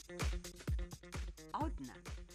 عدنا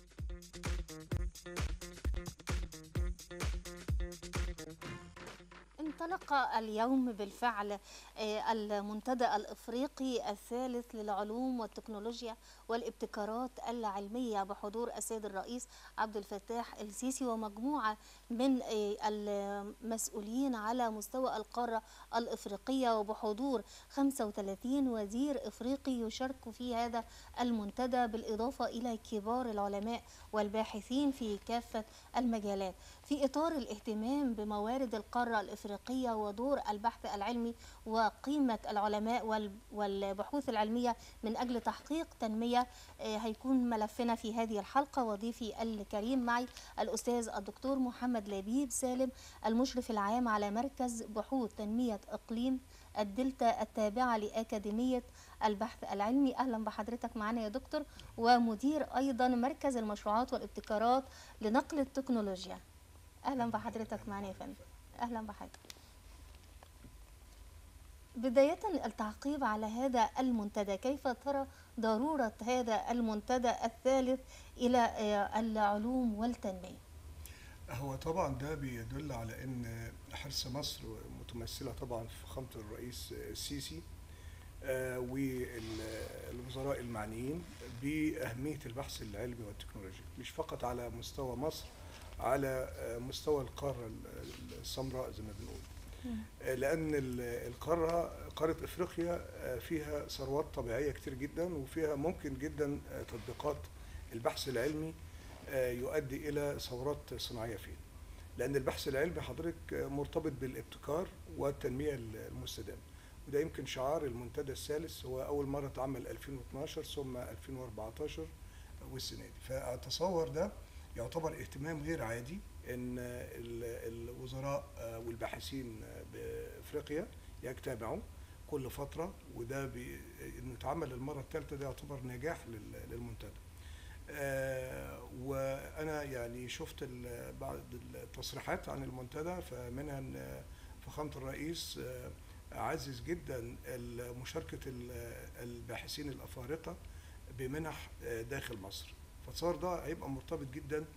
انطلق اليوم بالفعل آه، المنتدى الافريقي الثالث للعلوم والتكنولوجيا والابتكارات العلميه بحضور السيد الرئيس عبد الفتاح السيسي ومجموعه من آه، المسؤولين على مستوى القاره الافريقيه وبحضور 35 وزير افريقي يشارك في هذا المنتدى بالاضافه الى كبار العلماء والباحثين في كافه المجالات في اطار الاهتمام بموارد القاره الافريقيه ودور البحث العلمي وقيمه العلماء وال- والبحوث العلميه من اجل تحقيق تنميه آه، هيكون ملفنا في هذه الحلقه وضيفي الكريم معي الاستاذ الدكتور محمد لبيب سالم المشرف العام على مركز بحوث تنميه اقليم الدلتا التابعه لاكاديميه البحث العلمي اهلا بحضرتك معنا يا دكتور ومدير ايضا مركز المشروعات والابتكارات لنقل التكنولوجيا اهلا بحضرتك معنا يا فندم اهلا بحضرتك بداية التعقيب على هذا المنتدى كيف ترى ضرورة هذا المنتدى الثالث إلى آه، العلوم والتنمية هو طبعا ده بيدل على ان حرص مصر متمثله طبعا في فخامه الرئيس السيسي آه، والوزراء المعنيين باهميه البحث العلمي والتكنولوجي مش فقط على مستوى مصر على آه، مستوى القاره السمراء زي ما بنقول آه، لان ال- القاره قاره افريقيا آه، فيها ثروات طبيعيه كتير جدا وفيها ممكن جدا آه، تطبيقات البحث العلمي آه، يؤدي الى ثورات صناعيه فيه لان البحث العلمي حضرتك آه، مرتبط بالابتكار والتنميه المستدامه وده يمكن شعار المنتدى الثالث هو اول مره اتعمل 2012 ثم 2014 والسنه دي فاتصور ده يعتبر اهتمام غير عادي ان ال- الوزراء آه، والباحثين آه، بافريقيا يجتمعوا كل فتره وده بي- انه يتعمل المره الثالثه ده يعتبر نجاح لل- للمنتدى آه، وانا يعني شفت ال- بعض التصريحات عن المنتدى فمنها ان فخامه الرئيس آه، عزز جدا ال- مشاركه ال- الباحثين الافارقه بمنح آه، داخل مصر فتصور ده هيبقى مرتبط جدا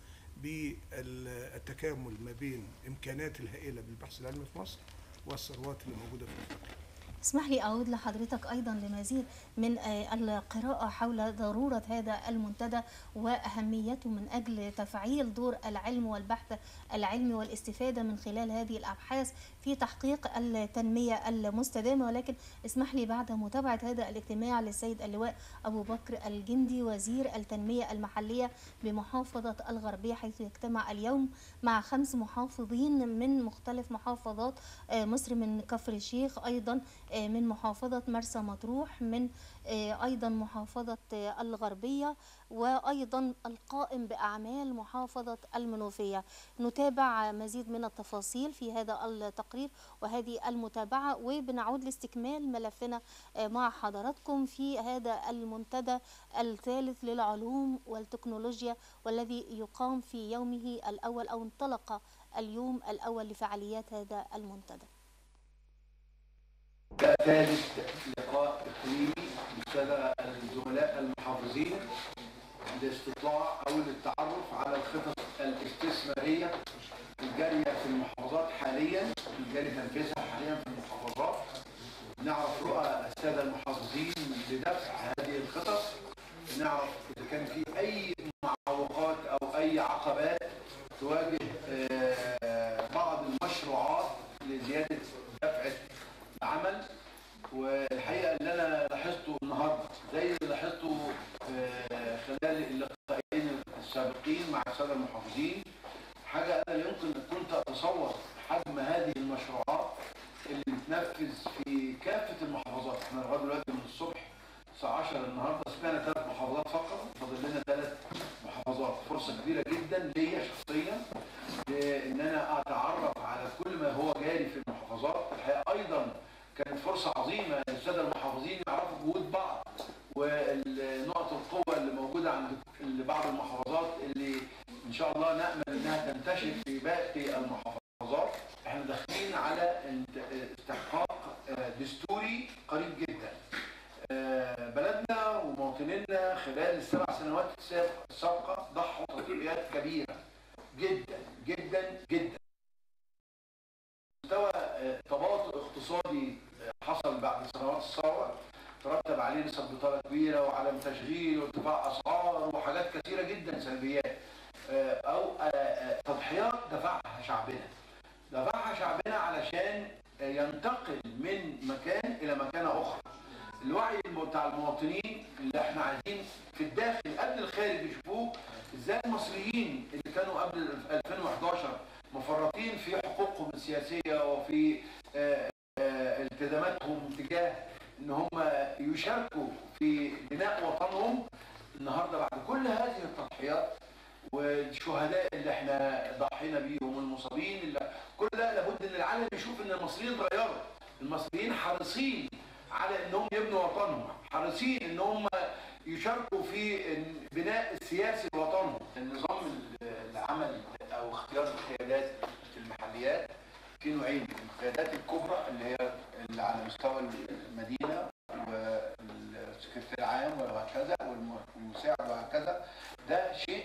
بالتكامل ما بين امكانات الهائله بالبحث العلمي في مصر والثروات اللي موجوده في افريقيا اسمح لي أعود لحضرتك أيضا لمزيد من آه، القراءة حول ضرورة هذا المنتدى وأهميته من أجل تفعيل دور العلم والبحث العلمي والاستفادة من خلال هذه الأبحاث في تحقيق التنمية المستدامة ولكن اسمح لي بعد متابعة هذا الاجتماع للسيد اللواء أبو بكر الجندي وزير التنمية المحلية بمحافظة الغربية حيث يجتمع اليوم مع خمس محافظين من مختلف محافظات آه، مصر من كفر الشيخ أيضا آه، من محافظة مرسى مطروح من آه، أيضا محافظة آه، الغربية وأيضا القائم بأعمال محافظة المنوفية نتابع مزيد من التفاصيل في هذا التقرير وهذه المتابعة وبنعود لاستكمال ملفنا آه، مع حضراتكم في هذا المنتدى الثالث للعلوم والتكنولوجيا والذي يقام في يومه الأول أو انطلق اليوم الأول لفعاليات هذا المنتدى ده ثالث لقاء اقليمي منتدى الزملاء المحافظين لاستطلاع او للتعرف على الخطط الاستثماريه الجاريه في المحافظات حاليا الجاري تنفيذها حاليا في المحافظات نعرف رؤى الساده المحافظين لدفع هذه الخطط نعرف اذا كان في اي معوقات او اي عقبات تواجه آه، بعض المشروعات لزياده دفعه العمل والحقيقه اللي انا لاحظته النهارده زي اللي لاحظته آه، خلال اللقاءين السابقين مع الساده المحافظين حاجه انا لا يمكن ان كنت اتصور حجم هذه المشروعات اللي بتنفذ في كافه المحافظات احنا لغايه دلوقتي من الصبح الساعه 10 النهارده سمعنا ثلاث محافظات فقط فاضل لنا ثلاث محافظات فرصه كبيره جدا ليا شخصيا لان انا اتعرف على كل ما هو جاري في المحافظات الحقيقه ايضا كانت فرصه عظيمه للساده المحافظين يعرفوا جهود بعض ونقط القوه اللي موجوده عند بعض المحافظات اللي ان شاء الله نامل انها تنتشر في باقي المحافظات احنا داخلين على انت- استحقاق آه، دستوري قريب جدا آه، بلدنا ومواطنينا خلال السبع سنوات السابقة- السابقة ضحوا تضحيات كبيرة جدا جدا جدا مستوى آه، تباطؤ اقتصادي آه، حصل بعد سنوات الثورة ترتب عليه نسب بطالة كبيرة وعدم تشغيل وارتفاع أسعار وحاجات كثيرة جدا سلبيات آه، أو آه، آه، تضحيات دفعها شعبنا دفعها شعبنا علشان آه، ينتقل من مكان إلى مكانة أخرى الوعي بتاع المواطنين اللي احنا عايزين في الداخل قبل الخارج يشوفوه ازاي المصريين اللي كانوا قبل 2011 مفرطين في حقوقهم السياسيه وفي آه، آه، التزاماتهم تجاه ان هم يشاركوا في بناء وطنهم النهارده بعد كل هذه التضحيات والشهداء اللي احنا ضحينا بيهم والمصابين اللي كل ده لابد ان العالم يشوف ان المصريين اتغيروا المصريين حريصين على انهم يبنوا وطنهم حريصين ان هم يشاركوا في بناء السياسي لوطنهم النظام العمل او اختيار القيادات في المحليات في نوعين القيادات الكبرى اللي هي اللي على مستوى المدينه والسكرتير العام وهكذا والم- والمساعد وهكذا ده شيء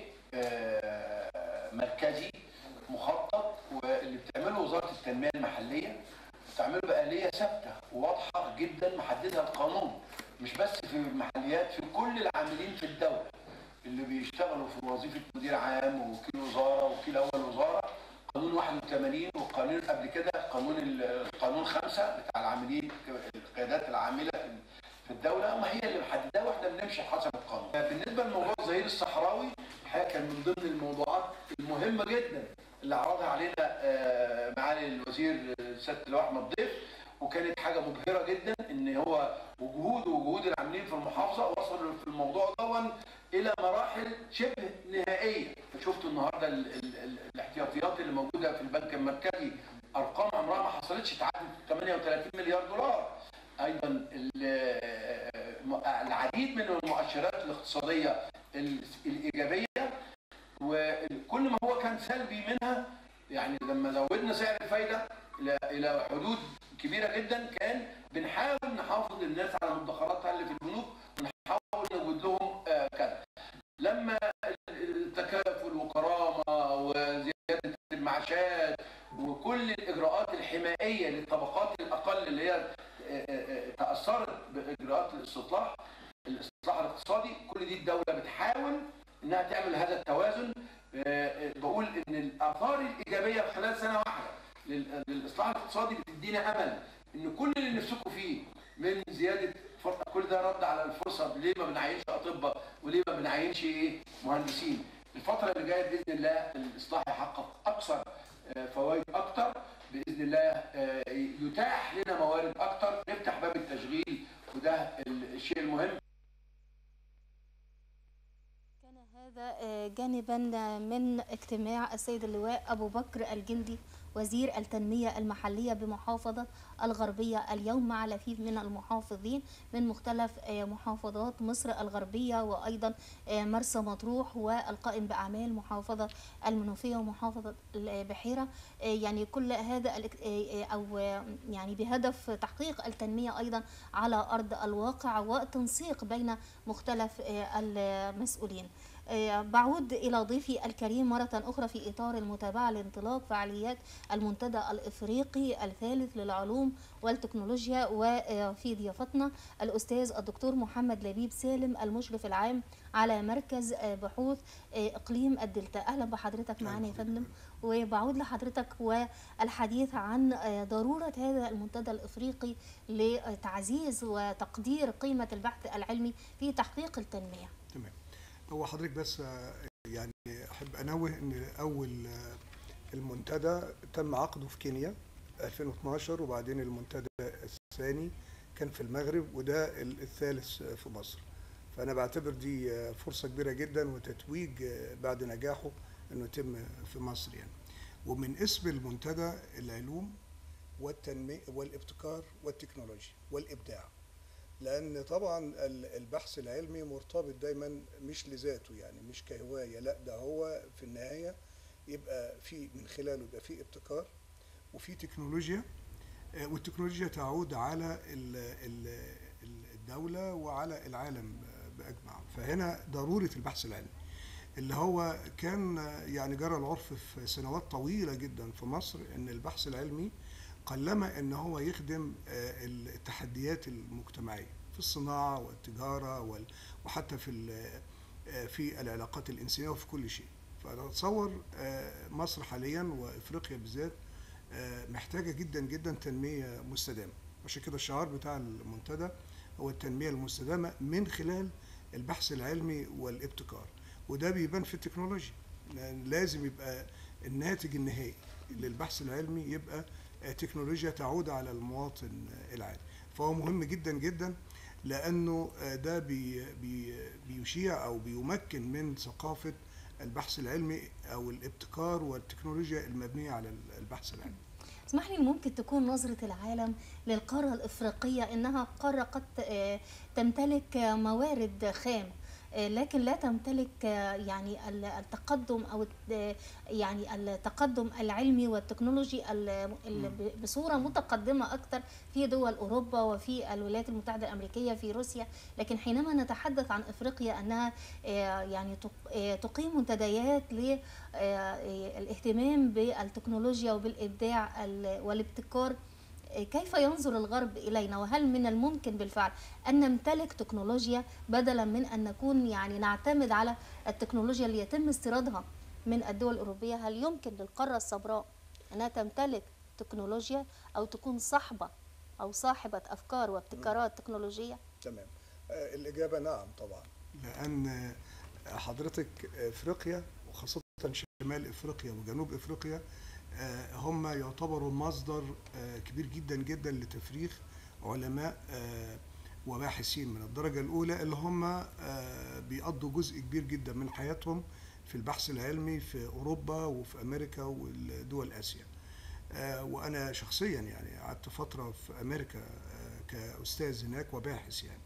آه، مركزي مخطط واللي بتعمله وزاره التنميه المحليه بتعمله بآلية ثابتة وواضحة جدا محددها القانون مش بس في المحليات في كل العاملين في الدولة اللي بيشتغلوا في وظيفة مدير عام ووكيل وزارة ووكيل أول وزارة قانون 81 والقانون قبل كده قانون ال- القانون خمسة بتاع العاملين القيادات العاملة في- في الدولة ما هي اللي محددها واحنا بنمشي حسب القانون. بالنسبة لموضوع الظهير الصحراوي الحقيقة كان من ضمن الموضوعات المهمة جدا اللي عرضها علينا آه، معالي الوزير آه، سياده اللواء احمد ضيف وكانت حاجه مبهره جدا ان هو وجهوده وجهود العاملين في المحافظه وصلوا في الموضوع دون الى مراحل شبه نهائيه شفتوا النهارده ال ال ال الاحتياطيات اللي موجوده في البنك المركزي ارقام عمرها ما حصلتش تعدي 38 مليار دولار ايضا ال- العديد من المؤشرات الاقتصاديه ال- الايجابيه وكل ما هو كان سلبي منها يعني لما زودنا سعر الفايده الى الى حدود كبيره جدا كان بنحاول نحافظ الناس على مدخراتها اللي في البنوك ونحاول نوجد لهم آه، كذا لما التكافل وكرامه وزياده المعاشات وكل الاجراءات الحمائيه للطبقات الاقل اللي هي آه، آه، آه، تاثرت باجراءات الاصلاح الاصلاح الاقتصادي كل دي الدوله بتحاول انها تعمل هذا التوازن آه، آه، بقول ان الاثار الايجابيه في خلال سنه واحده لل- للاصلاح الاقتصادي بتدينا امل ان كل اللي نفسكم فيه من زياده فرصة كل ده رد على الفرصه ليه ما بنعينش اطباء وليه ما بنعينش ايه مهندسين الفتره اللي جايه باذن الله الاصلاح يحقق اكثر آه، فوائد اكثر باذن الله آه، يتاح لنا موارد اكثر نفتح باب التشغيل وده الشيء المهم كان هذا آه، جانبا من اجتماع السيد اللواء أبو بكر الجندي وزير التنمية المحلية بمحافظة الغربية اليوم مع لفيف من المحافظين من مختلف آه، محافظات مصر الغربية وأيضا آه، مرسى مطروح والقائم بأعمال محافظة المنوفية ومحافظة البحيرة آه، يعني كل هذا الاك- آه، آه، أو آه، يعني بهدف تحقيق التنمية أيضا على أرض الواقع وتنسيق بين مختلف آه، المسؤولين آه، بعود إلى ضيفي الكريم مرة أخرى في إطار المتابعة لانطلاق فعاليات المنتدى الإفريقي الثالث للعلوم والتكنولوجيا وفي ضيافتنا الأستاذ الدكتور محمد لبيب سالم المشرف العام على مركز آه، بحوث آه، إقليم الدلتا أهلا بحضرتك معنا يا فندم وبعود لحضرتك والحديث عن آه، ضرورة هذا المنتدى الإفريقي لتعزيز وتقدير قيمة البحث العلمي في تحقيق التنمية تمام هو حضرتك بس آه، يعني احب انوه ان اول آه، المنتدى تم عقده في كينيا 2012 وبعدين المنتدى الثاني كان في المغرب وده ال- الثالث في مصر فانا بعتبر دي آه، فرصه كبيره جدا وتتويج آه، بعد نجاحه انه يتم في مصر يعني ومن اسم المنتدى العلوم والتنميه والابتكار والتكنولوجيا والابداع لان طبعا ال- البحث العلمي مرتبط دايما مش لذاته يعني مش كهوايه لا ده هو في النهايه يبقى في من خلاله يبقى في ابتكار وفي تكنولوجيا آه، والتكنولوجيا تعود على ال- ال- ال- الدوله وعلى العالم آه، باجمعه ف فهنا ضروره البحث العلمي اللي هو كان يعني جرى العرف في سنوات طويله جدا في مصر ان البحث العلمي قلما ان هو يخدم آه، التحديات المجتمعيه في الصناعه والتجاره وال- وحتى في ال- آه، في العلاقات الانسانيه وفي كل شيء فانا اتصور آه، مصر حاليا وافريقيا بالذات آه، محتاجه جدا جدا تنميه مستدامه عشان كده الشعار بتاع المنتدى هو التنميه المستدامه من خلال البحث العلمي والابتكار وده بيبان في التكنولوجيا لأن لازم يبقى الناتج النهائي للبحث العلمي يبقى آه، تكنولوجيا تعود على المواطن آه، العادي فهو مهم جدا جدا لانه آه، ده بي بي بيشيع او بيمكن من ثقافه البحث العلمي او الابتكار والتكنولوجيا المبنيه على البحث العلمي اسمح لي ممكن تكون نظرة العالم للقارة الإفريقية إنها قارة قد آه، تمتلك آه، موارد خام آه، لكن لا تمتلك آه، يعني ال- التقدم أو الت- يعني التقدم العلمي والتكنولوجي ال- ال- ب- بصورة متقدمة أكثر في دول أوروبا وفي الولايات المتحدة الأمريكية في روسيا لكن حينما نتحدث عن إفريقيا أنها آه، يعني تق- آه، تقيم منتديات للاهتمام بالتكنولوجيا وبالإبداع ال- والابتكار آه، كيف ينظر الغرب إلينا وهل من الممكن بالفعل أن نمتلك تكنولوجيا بدلا من أن نكون يعني نعتمد على التكنولوجيا اللي يتم استيرادها من الدول الأوروبية هل يمكن للقارة السمراء أنها تمتلك تكنولوجيا أو تكون صاحبة أو صاحبة أفكار وابتكارات تكنولوجية تمام الاجابه نعم طبعا لان حضرتك افريقيا وخاصه شمال افريقيا وجنوب افريقيا آه، هم يعتبروا مصدر آه، كبير جدا جدا لتفريغ علماء آه، وباحثين من الدرجه الاولى اللي هم آه، بيقضوا جزء كبير جدا من حياتهم في البحث العلمي في اوروبا وفي امريكا والدول اسيا آه، وانا شخصيا يعني قعدت فتره في امريكا آه، كاستاذ هناك وباحث يعني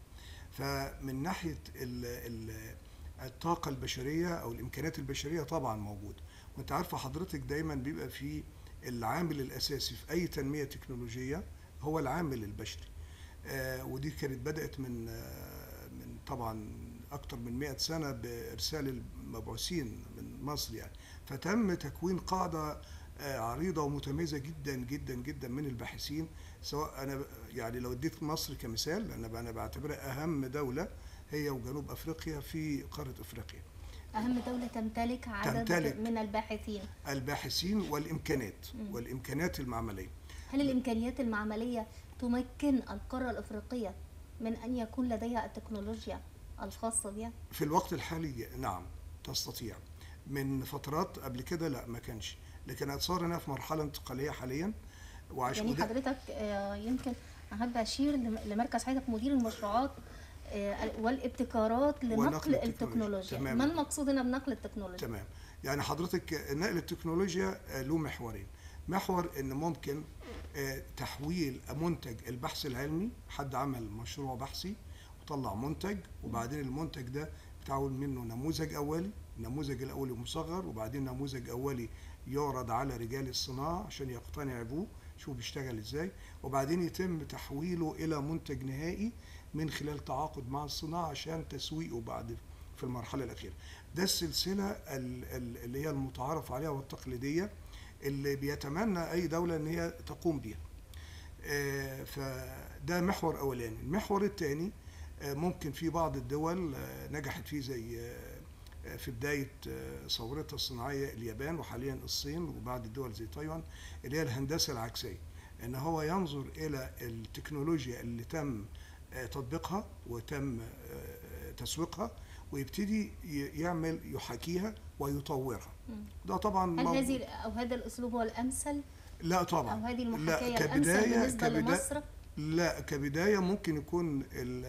فمن ناحيه ال ال الطاقه البشريه او الامكانيات البشريه طبعا موجود وانت عارفه حضرتك دايما بيبقى في العامل الاساسي في اي تنميه تكنولوجيه هو العامل البشري آه، ودي كانت بدات من آه، من طبعا اكتر من 100 سنه بارسال المبعوثين من مصر يعني فتم تكوين قاعده آه، عريضه ومتميزه جدا جدا جدا من الباحثين سواء انا ب- يعني لو اديت مصر كمثال انا انا بعتبرها اهم دوله هي وجنوب افريقيا في قاره افريقيا أهم دولة تمتلك عدد تمتلك. من الباحثين الباحثين والامكانات والامكانات المعمليه هل الإمكانيات المعملية تمكن القارة الإفريقية من أن يكون لديها التكنولوجيا الخاصة بها؟ في الوقت الحالي نعم تستطيع من فترات قبل كده لا ما كانش لكن اتصور انها في مرحله انتقاليه حاليا وعشان يعني وده- حضرتك آه، يمكن أحب أشير لم- لمركز حضرتك مدير المشروعات آه، والابتكارات لنقل التكنولوجيا. التكنولوجيا تمام. ما المقصود هنا بنقل التكنولوجيا؟ تمام يعني حضرتك نقل التكنولوجيا آه، له محورين محور ان ممكن آه، تحويل منتج البحث العلمي حد عمل مشروع بحثي وطلع منتج وبعدين المنتج ده بتعمل منه نموذج اولي النموذج الاولي مصغر وبعدين نموذج اولي يعرض على رجال الصناعه عشان يقتنع بيه شوف بيشتغل ازاي وبعدين يتم تحويله الى منتج نهائي من خلال تعاقد مع الصناعه عشان تسويقه بعد في المرحله الاخيره ده السلسله ال- ال- اللي هي المتعارف عليها والتقليديه اللي بيتمنى اي دوله ان هي تقوم بيها آه، فده محور اولاني المحور الثاني ممكن في بعض الدول آه، نجحت فيه زي آه، آه، في بدايه آه، ثورتها الصناعيه اليابان وحاليا الصين وبعض الدول زي تايوان اللي هي الهندسه العكسيه ان هو ينظر الى التكنولوجيا اللي تم آه، تطبيقها وتم آه، تسويقها ويبتدي ي- يعمل يحاكيها ويطورها مم. ده طبعا هل موجود. هذه أو هذا الأسلوب هو الأمثل لا طبعا أو هذه لا المحاكاة الأمثل كبداية بالنسبة كبداية لمصر؟ لا كبداية ممكن يكون ال-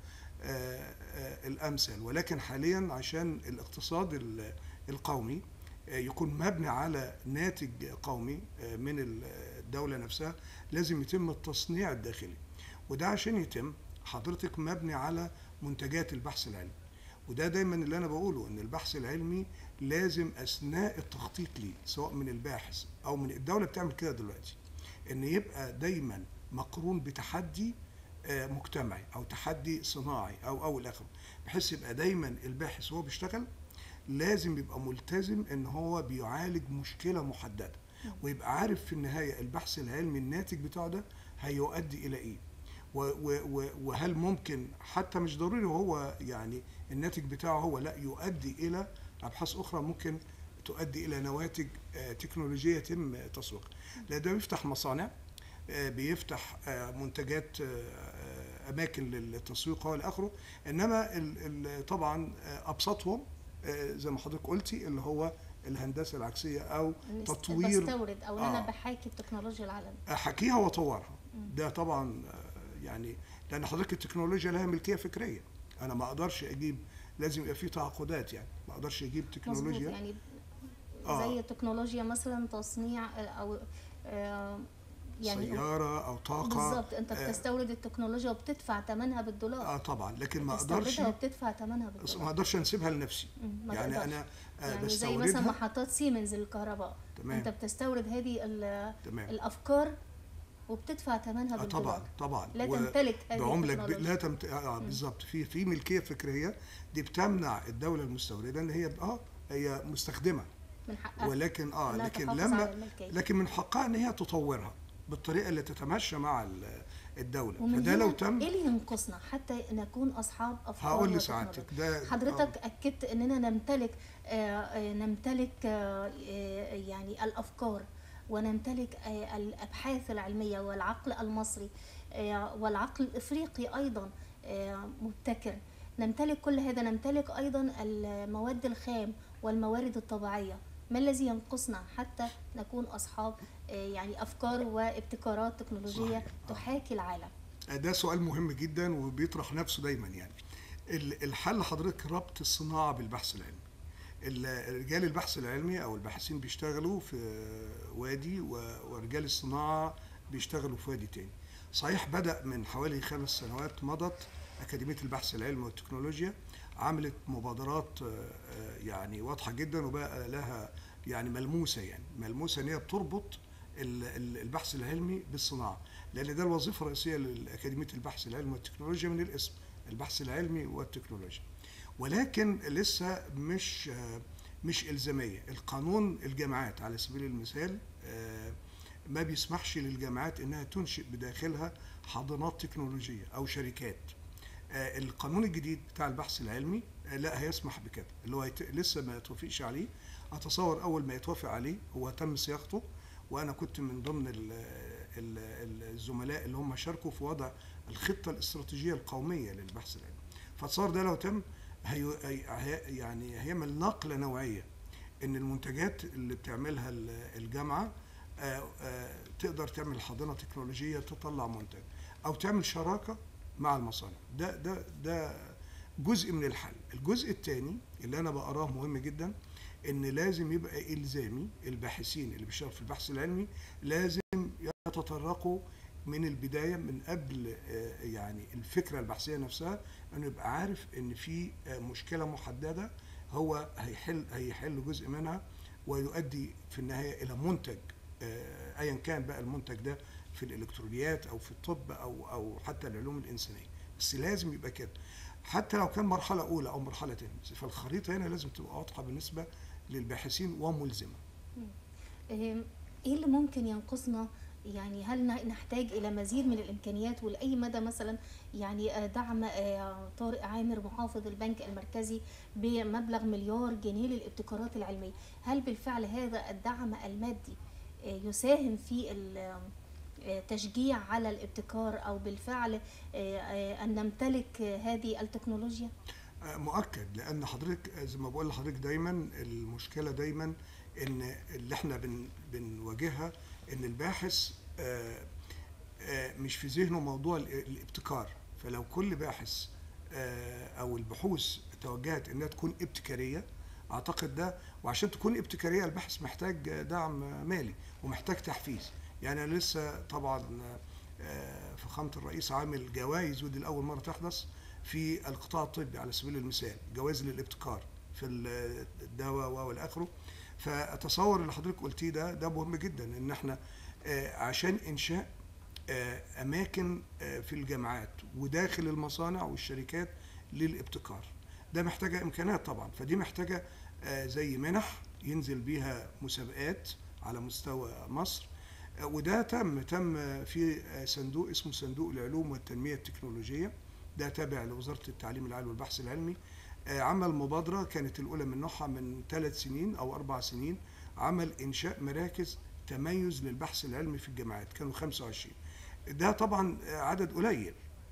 آه، آه، الأمثل ولكن حاليا عشان الاقتصاد ال- القومي آه، يكون مبني على ناتج قومي آه، من الدولة نفسها لازم يتم التصنيع الداخلي وده عشان يتم حضرتك مبني على منتجات البحث العلمي وده دايما اللي انا بقوله ان البحث العلمي لازم اثناء التخطيط ليه سواء من الباحث او من الدوله بتعمل كده دلوقتي ان يبقى دايما مقرون بتحدي آه، مجتمعي او تحدي صناعي او او الى اخره بحيث يبقى دايما الباحث وهو بيشتغل لازم يبقى ملتزم ان هو بيعالج مشكله محدده ويبقى عارف في النهايه البحث العلمي الناتج بتاعه ده هيؤدي الى ايه و- و- و- وهل ممكن حتى مش ضروري هو يعني الناتج بتاعه هو لا يؤدي الى ابحاث اخرى ممكن تؤدي الى نواتج آه، تكنولوجيه يتم تسويقها لان ده بيفتح مصانع آه، بيفتح آه، منتجات آه، آه، اماكن للتسويق والى اخره انما ال- ال- طبعا آه، ابسطهم آه، زي ما حضرتك قلتي اللي هو الهندسه العكسيه او إن تطوير بستورد او ان انا آه. بحاكي التكنولوجيا العالميه احكيها واطورها ده طبعا آه، يعني لان حضرتك التكنولوجيا لها ملكيه فكريه انا ما اقدرش اجيب لازم يبقى في تعاقدات يعني ما اقدرش اجيب مظبوط تكنولوجيا يعني آه. زي تكنولوجيا مثلا تصنيع آه، او آه، يعني سياره او طاقه بالظبط انت آه، بتستورد التكنولوجيا وبتدفع ثمنها بالدولار اه طبعا لكن ما اقدرش بتستوردها وبتدفع ثمنها ما بالدولار اقدرش انسبها لنفسي مم، ما يعني تقدرش. انا آه، يعني زي مثلا بستوردها محطات سيمنز للكهرباء تمام. انت بتستورد هذه ال- تمام الافكار وبتدفع ثمنها آه بالدولار طبعا طبعا لا و- تمتلك هذه بعمله كبيرة التكنولوجيا لا تمت... اه بالظبط في في ملكيه فكريه دي بتمنع الدوله المستورده ان هي اه هي مستخدمه من حقها ولكن اه إنها لكن تحافظ لما على الملكية. لكن من حقها ان هي تطورها بالطريقه اللي تتماشى مع ال- الدوله ومن فده هنا لو تم ايه اللي ينقصنا حتى نكون اصحاب افكار هقول وتكنولوجيا؟ لسعادتك ده حضرتك اكدت اننا نمتلك آه، آه، نمتلك آه، آه، يعني الافكار ونمتلك آه، الابحاث العلميه والعقل المصري آه، والعقل الافريقي ايضا آه، مبتكر نمتلك كل هذا نمتلك ايضا المواد الخام والموارد الطبيعيه ما الذي ينقصنا حتى نكون اصحاب آه، يعني افكار وابتكارات تكنولوجيه صحيح. آه. تحاكي العالم ده سؤال مهم جدا وبيطرح نفسه دايما يعني ال- الحل حضرتك ربط الصناعه بالبحث العلمي ال- رجال البحث العلمي او الباحثين بيشتغلوا في وادي و- ورجال الصناعه بيشتغلوا في وادي تاني صحيح بدا من حوالي خمس سنوات مضت اكاديميه البحث العلمي والتكنولوجيا عملت مبادرات آه، آه، يعني واضحه جدا وبقى لها يعني ملموسه يعني ملموسه ان هي بتربط ال- ال- البحث العلمي بالصناعه لان ده الوظيفه الرئيسيه لاكاديميه البحث العلمي والتكنولوجيا من الاسم البحث العلمي والتكنولوجيا ولكن لسه مش آه، مش الزاميه القانون الجامعات على سبيل المثال آه، ما بيسمحش للجامعات انها تنشئ بداخلها حاضنات تكنولوجيه او شركات آه، القانون الجديد بتاع البحث العلمي آه، لا هيسمح بكده اللي هو يت... لسه ما توافقش عليه اتصور اول ما يتوافق عليه هو تم صياغته وانا كنت من ضمن ال... ال... ال- الزملاء اللي هم شاركوا في وضع الخطه الاستراتيجيه القوميه للبحث العلمي فتصور ده لو تم هي... هي... هي- يعني هيعمل نقله نوعيه ان المنتجات اللي بتعملها ال- الجامعه آه، آه، تقدر تعمل حاضنه تكنولوجيه تطلع منتج او تعمل شراكه مع المصانع ده ده ده جزء من الحل الجزء الثاني اللي انا بقراه مهم جدا ان لازم يبقى الزامي الباحثين اللي بيشتغلوا في البحث العلمي لازم يتطرقوا من البدايه من قبل آه، يعني الفكره البحثيه نفسها انه يبقى عارف ان في آه، مشكله محدده هو هيحل هيحل جزء منها ويؤدي في النهايه الى منتج آه، ايا كان بقى المنتج ده في الالكترونيات او في الطب او او حتى العلوم الانسانيه بس لازم يبقى كده حتى لو كان مرحله اولى او مرحله ثانيه فالخريطه هنا لازم تبقى واضحه بالنسبه للباحثين وملزمه ايه اللي ممكن ينقصنا يعني هل ن- نحتاج الى مزيد من الامكانيات ولاي مدى مثلا يعني آه، دعم آه، طارق عامر محافظ البنك المركزي بمبلغ مليار جنيه للابتكارات العلميه هل بالفعل هذا الدعم المادي آه، يساهم في ال- آه، تشجيع على الابتكار او بالفعل آه، آه، ان نمتلك آه، هذه التكنولوجيا آه، مؤكد لان حضرتك آه، زي ما بقول لحضرتك دايما المشكله دايما ان اللي احنا بن بنواجهها ان الباحث آه، آه، مش في ذهنه موضوع ال- الابتكار فلو كل باحث آه، او البحوث توجهت انها تكون ابتكاريه اعتقد ده وعشان تكون ابتكاريه البحث محتاج آه، دعم مالي ومحتاج تحفيز يعني انا لسه طبعا آه، فخامه الرئيس عامل جوائز ودي لاول مره تحدث في القطاع الطبي على سبيل المثال جوائز للابتكار في ال- الدواء والى اخره فاتصور اللي حضرتك قلتيه ده ده مهم جدا ان احنا آه، عشان انشاء آه، اماكن آه، في الجامعات وداخل المصانع والشركات للابتكار ده محتاجه امكانات طبعا فدي محتاجه آه، زي منح ينزل بيها مسابقات على مستوى مصر آه، وده تم تم في آه، صندوق اسمه صندوق العلوم والتنميه التكنولوجيه ده تابع لوزاره التعليم العالي والبحث العلمي آه، عمل مبادره كانت الاولى من نوعها من ثلاث سنين او اربع سنين عمل انشاء مراكز تميز للبحث العلمي في الجامعات كانوا 25 ده طبعا عدد قليل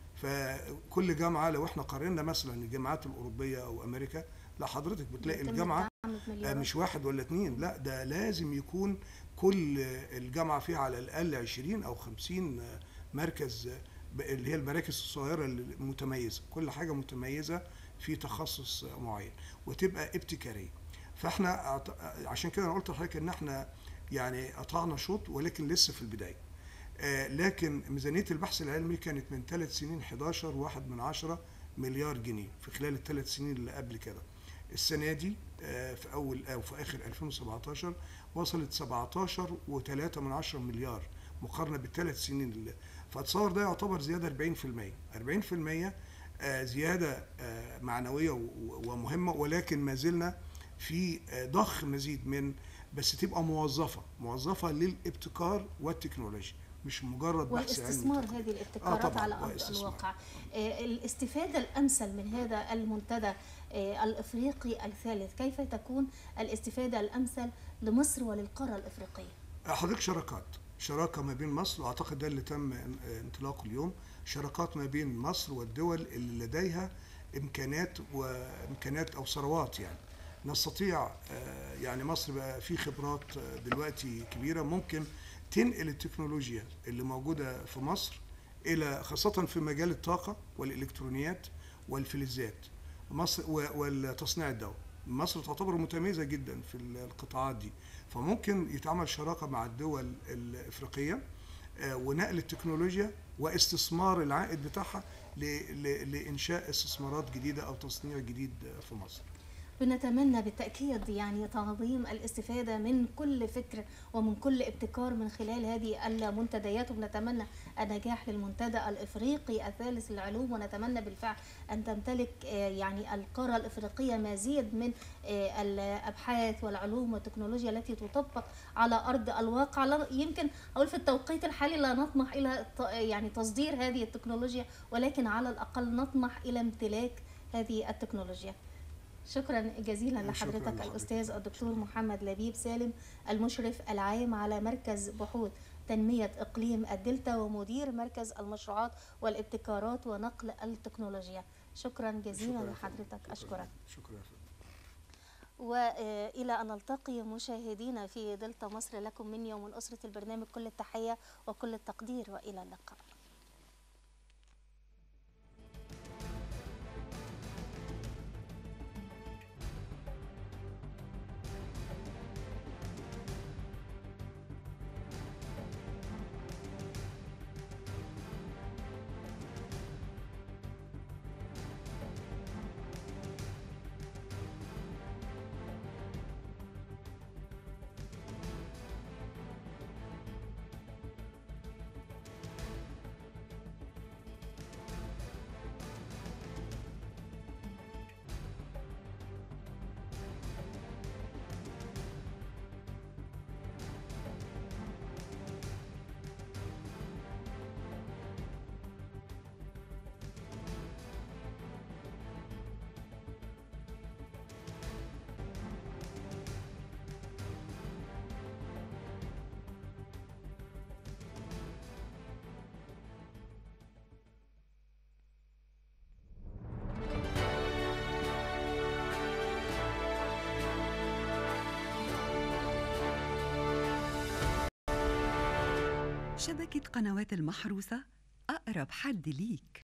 فكل جامعه لو احنا قارنا مثلا الجامعات الاوروبيه او امريكا لا حضرتك بتلاقي يتم الجامعه دعم آه، بمليارات. مش واحد ولا اتنين لا ده لازم يكون كل الجامعه فيها على الاقل 20 او 50 مركز ب- اللي هي المراكز الصغيره المتميزه كل حاجه متميزه في تخصص معين وتبقى ابتكاريه فاحنا أعت- عشان كده انا قلت لحضرتك ان احنا يعني قطعنا شوط ولكن لسه في البدايه آه، لكن ميزانيه البحث العلمي كانت من ثلاث سنين 11 واحد من عشرة مليار جنيه في خلال الثلاث سنين اللي قبل كده السنه دي آه، في اول او في اخر 2017 وصلت 17 و3 من عشرة مليار مقارنه بالثلاث سنين اللي فاتصور ده يعتبر زياده 40% 40% آه، زياده آه، معنويه و- و- ومهمه ولكن ما زلنا في آه، ضخ مزيد من بس تبقى موظفه موظفه للابتكار والتكنولوجيا مش مجرد بحث علمي والاستثمار فقط. هذه الابتكارات طبعاً، على ارض واستثمار. الواقع آه، الاستفاده الامثل من هذا المنتدى آه، الافريقي الثالث كيف تكون الاستفاده الامثل لمصر وللقاره الافريقيه حضرتك شراكات شراكه ما بين مصر واعتقد ده اللي تم انطلاقه اليوم شراكات ما بين مصر والدول اللي لديها امكانات وامكانات او ثروات يعني نستطيع آه، يعني مصر بقى في خبرات آه، دلوقتي كبيره ممكن تنقل التكنولوجيا اللي موجوده في مصر الى خاصه في مجال الطاقه والالكترونيات والفلزات مصر و- والتصنيع الدواء مصر تعتبر متميزه جدا في القطاعات دي فممكن يتعمل شراكه مع الدول الافريقيه آه، ونقل التكنولوجيا واستثمار العائد بتاعها ل- ل- لانشاء استثمارات جديده او تصنيع جديد آه، في مصر بنتمنى بالتأكيد يعني تعظيم الاستفادة من كل فكر ومن كل ابتكار من خلال هذه المنتديات وبنتمنى النجاح للمنتدى الإفريقي الثالث للعلوم ونتمنى بالفعل أن تمتلك آه، يعني القارة الإفريقية مزيد من آه، الأبحاث والعلوم والتكنولوجيا التي تطبق على أرض الواقع لا- يمكن أقول في التوقيت الحالي لا نطمح إلى ت- يعني تصدير هذه التكنولوجيا ولكن على الأقل نطمح إلى امتلاك هذه التكنولوجيا شكرا جزيلا شكراً لحضرتك لحضرتك. الاستاذ الدكتور محمد لبيب سالم المشرف العام على مركز بحوث تنمية إقليم الدلتا ومدير مركز المشروعات والابتكارات ونقل التكنولوجيا شكرا جزيلا شكراً يا لحضرتك فندم. أشكرك شكرا يا فندم. وإلى أن نلتقي مشاهدينا في دلتا مصر لكم مني ومن أسرة البرنامج كل التحية وكل التقدير وإلى اللقاء شبكة قنوات المحروسة أقرب حد ليك